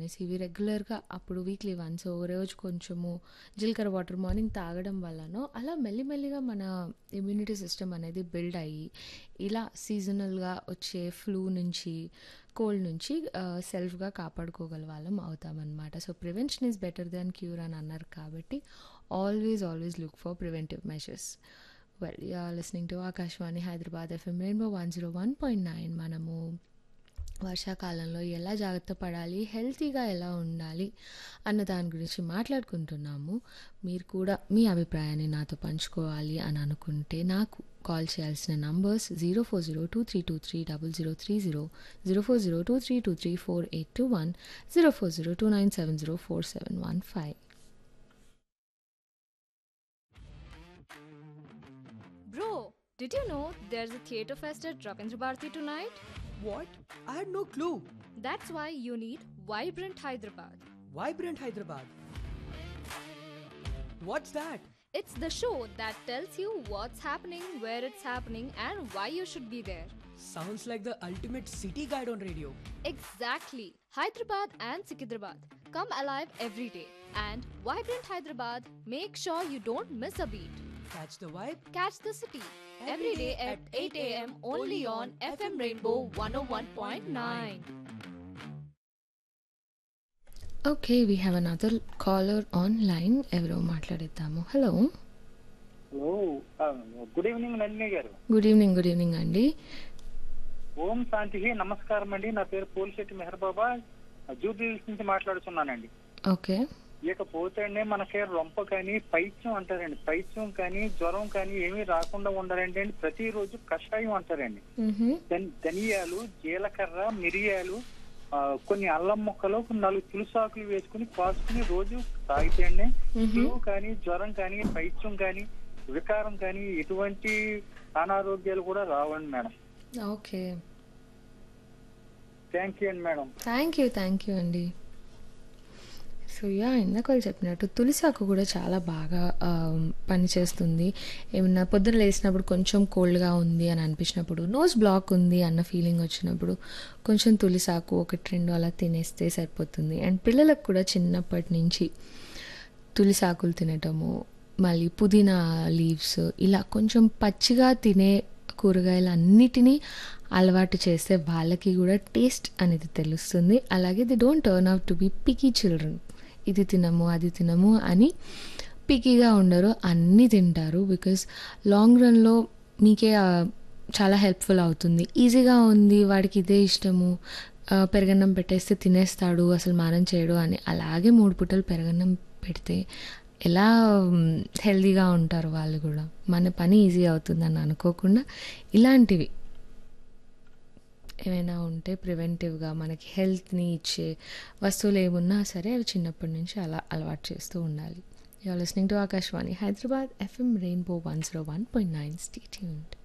అనేసి ఇవి రెగ్యులర్‌గా అప్పుడు వీక్లీ వన్స్ ఓ రోజు కొంచెము జీలకర్ర వాటర్ మార్నింగ్ తాగడం వల్లనో అలా మెల్లిమెల్లిగా మన ఇమ్యూనిటీ సిస్టమ్ అనేది బిల్డ్ అయ్యి ఇలా సీజనల్‌గా వచ్చే ఫ్లూ నుంచి, కోల్డ్ నుంచి ఆహ్, సెల్ఫ్‌గా కాపాడుకోగల వాళ్ళం అవుతామనమాట. So, prevention is better than cure అని అన్నారు కాబట్టి always, always look for preventive measures. Well you are listening to Akashvani Hyderabad FM Rainbow 101.9 మనము వర్షాకాలంలో ఎలా జాగ్రత్త పడాలి, హెల్తీగా ఎలా ఉండాలి అన్న దాని గురించి మాట్లాడుకుంటున్నాము. మీరు కూడా మీ అభిప్రాయాన్ని నాతో పంచుకోవాలి అని అనుకుంటే నాకు కాల్ చేయాల్సిన numbers 0402323030, 040232348221, 040297047115. Bro, did you know there's a theatre fest at Ravindra Bharati tonight? What? I had no clue. That's why you need Vibrant Hyderabad. Vibrant Hyderabad. What's that? It's the show that tells you what's happening, where it's happening, and why you should be there. Sounds like the ultimate city guide on radio. Exactly. Hyderabad and Sikidrabad. Come alive every day. And Vibrant Hyderabad, make sure you don't miss a beat. Catch the vibe. Catch the city every day at 8 a.m. only on FM Rainbow 101.9. Okay we have another caller online ఎవరో మాట్లాడేద్దాము. Hello! Hello ఆ, good evening Nandini garu good evening, good evening అండి. ఓం శాంతికి నమస్కారం అండి నా పేరు పోలిశెట్టి మెహర్ బాబా జూబ్లీ హిల్స్ నుంచి మాట్లాడుతున్నానండి ఓకే. ఇకపోతే అండి మనకి రొంప కానీ పైత్యం అంటారండి పైత్యం కానీ జ్వరం కానీ ఏమీ రాకుండా ఉండాలంటే అండి ప్రతిరోజు కషాయం అంటారండి మ్హూ. ధన్- ధనియాలు జీలకర్ర మిరియాలు ఆ, కొన్ని అల్లం ముక్కలు కొన్ని నాలుగు తులసాకులు వేసుకుని కాసుకుని రోజు తాగితే అండి మ్హూ. ఫ్లూ కానీ జ్వరం కానీ పైత్యం కానీ వికారం కానీ ఎటువంటి అనారోగ్యాలు కూడా రావండి మేడం ఓకే. థ్యాంక్ యూ అండి madam thank you, thank you అండి. సో యా ఇందాక వాళ్ళు చెప్పినట్టు తులసాకు కూడా చాలా బాగా ఆహ్, పనిచేస్తుంది. ఏమన్నా పొద్దున లేసినప్పుడు కొంచెం కోల్డ్‌గా ఉంది అని అనిపించినప్పుడు, నోస్ బ్లాక్ ఉంది అన్న ఫీలింగ్ వచ్చినప్పుడు కొంచెం తులసాకు ఒకటి రెండు అలా తినేస్తే సరిపోతుంది. అండ్ పిల్లలకు కూడా చిన్నప్పటి నుంచి తులసాకులు తినటము, మళ్ళీ పుదీనా లీవ్స్ ఇలా కొంచెం పచ్చిగా తినే కూరగాయలన్నిటినీ అలవాటు చేస్తే వాళ్ళకి కూడా టేస్ట్ అనేది తెలుస్తుంది. అలాగే they don't turn out to be picky children. ఇది తినము, అది తినము అని పికీగా ఉండరు. అన్నీ తింటారు. బికాజ్ లాంగ్ రన్‌లో మీకే ఆహ్, చాలా హెల్ప్‌ఫుల్ అవుతుంది. ఈజీగా ఉంది వాడికి ఇదే ఇష్టము ఆహ్, పెరుగన్నం పెట్టేస్తే తినేస్తాడు అసలు మారం చేయడు అని అలాగే 3 పూటలు పెరుగన్నం పెడితే ఎలా హెల్తీగా ఉంటారు వాళ్ళు కూడా. మన పని ఈజీ అవుతుందని అనుకోకుండా ఇలాంటివి ఏవైనా ఉంటే ప్రివెంటివ్‌గా మనకి హెల్త్‌ని ఇచ్చే వస్తువులు ఏమున్నా సరే అవి చిన్నప్పటి నుంచి అలా అలవాటు చేస్తూ ఉండాలి. You are listening to Akashvani Hyderabad FM Rainbow 101.9 stay tuned.